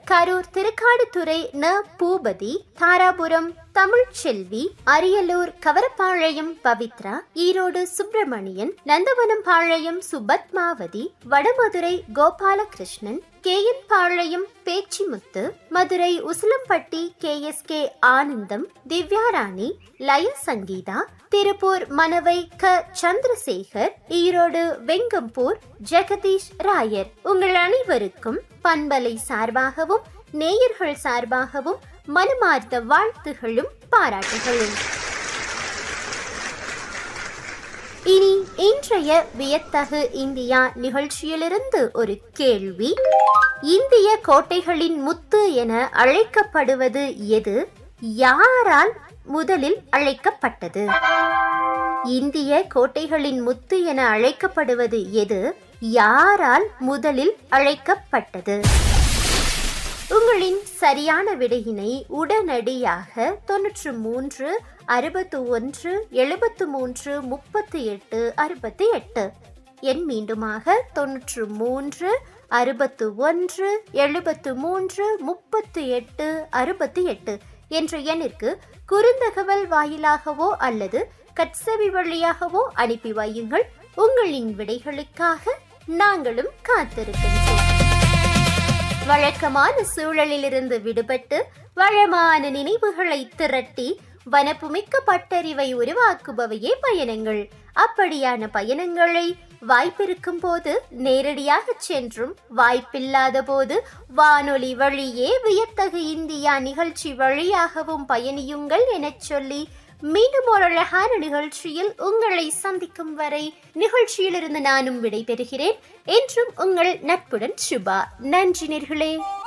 கரூர் திருக்காடுதுறை ந Boopathi Dharapuram Tamilselvi Ariyalur Kavarapalayam Pavithra Erode Subramanian Nandavanam Palayam Subathmavathi Vadamadurai Gopalakrishnan KN Palayam Pechimuthu Madurai Usilampatti K S K Anandam Divyarani லய சங்கீதா திருப்பூர் மனவை க சந்திரசேகர் ஈரோடு வெங்கம்பூர் ஜெகதீஷ் ராயர் உங்கள் அனைவருக்கும் பண்பலை சார்பாகவும் நேயர்கள் சார்பாகவும் மனமார்ந்த வாழ்த்துகளும் பாராட்டுகளும் இனி இன்றைய வியத்தகு இந்தியா நிகழ்ச்சியிலிருந்து ஒரு கேள்வி இந்திய கோட்டைகளின் முத்து என அழைக்கப்படுவது எது யாரால் முதலில் அழைக்கப்பட்டது இந்திய கோட்டைகளின் முத்து என அழைக்கப்படுவது எது யாரால் முதலில் அழைக்கப்பட்டது உங்களின் சரியான விடையினை உடனடியாக தொன்னூற்று மூன்று அறுபத்து ஒன்று எழுபத்து மூன்று முப்பத்தி எட்டு அறுபத்தி எட்டு எண் மீண்டுமாக தொன்னூற்று மூன்று அறுபத்து ஒன்று எழுபத்து மூன்று முப்பத்து எட்டு அறுபத்தி எட்டு என்ற எண்ணிற்கு குறுந்தகவல் வாயிலாகவோ அல்லது கட்செவி வழியாகவோ அனுப்பி வையுங்கள் உங்களின் விடைகளுக்காக நாங்களும் காத்திருக்கின்றோம் வழக்கமான சூழலிலிருந்து விடுபட்டு வளமான நினைவுகளை திரட்டி வனப்புமிக்க பட்டறிவை உருவாக்குபவையே பயணங்கள் அப்படியான பயணங்களை வாய்ப்பிருக்கும் போது நேரடியாக சென்றும் வாய்ப்பில்லாத போது வானொலி வழியே வியத்தகு இந்தியா நிகழ்ச்சி வழியாகவும் பயணியுங்கள் எனச் சொல்லி மீண்டும் ஒரு அழகான நிகழ்ச்சியில் உங்களை சந்திக்கும் வரை நிகழ்ச்சியிலிருந்து நானும் விடைபெறுகிறேன் என்றும் உங்கள் நட்புடன் சுபா நன்றி நேர்களே